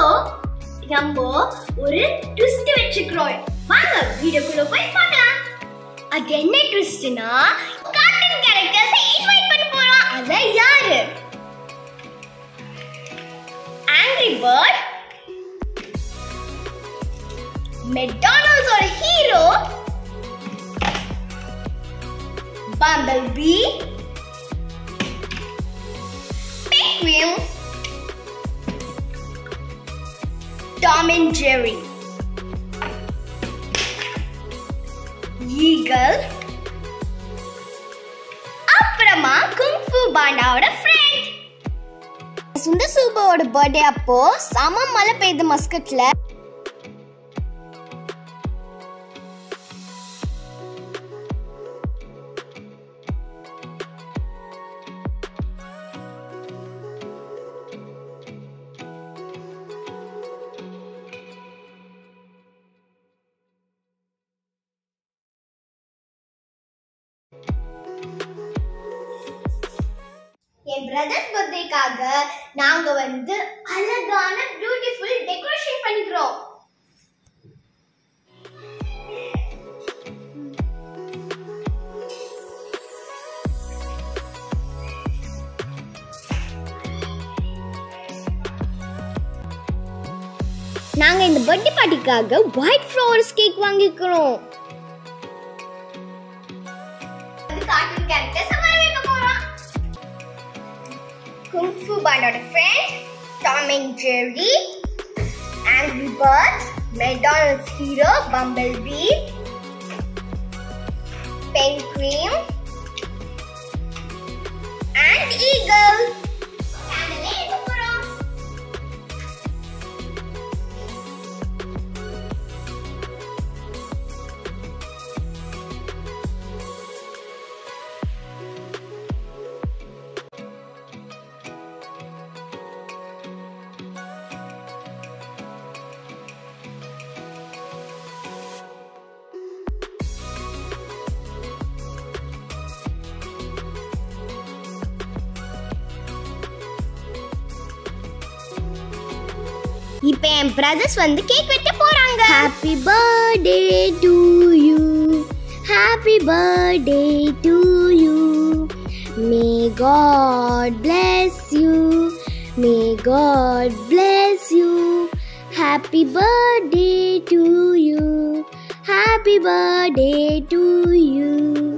நம்ம ஒரு ட்விஸ்ட் வச்சுக்கிறோம் வாங்க வீடியோக்குள்ள போய் பார்க்கலாம் அது என்ன ட்விஸ்ட்னா கார்ட்டூன் கேரக்டர்ஸ் இன்வைட் பண்ண போறோம் அத யாரு ஆங்கிரி பேர்ட் மெக்டானல்ட்ஸோட hero bumble bee Penguin Tom and Jerry Eagle அப்புறமா குங்ஃபு பாண்டாவோட ஃப்ரெண்ட் சுந்தர் சூபாவோட பர்த்டே அப்போ சம மழை பெய்யுது மஸ்கட்ல என் பிரதர்ஸ் பர்த்டேக்காக நாங்க வந்து அழகான பியூட்டிஃபுல் டெக்கரேஷன் பண்ணிக்கிறோம் நாங்க இந்த பர்த்டே பார்ட்டிக்காக ஒயிட் ஃப்ளவர்ஸ் கேக் வாங்கிக்கிறோம் கார்ட்டூன் கேரக்டர்ஸ் வரவேற்க போறோம் குங்ஃபு பாண்டோட friend Tom and Jerry angry birds McDonald's hero bumble bee pen cream and eagle இப்போ என் பிரதர்ஸ் வந்து கேக் வெட்ட போறாங்க happy birthday to you happy birthday to you may God bless you may God bless you happy birthday to you happy birthday to you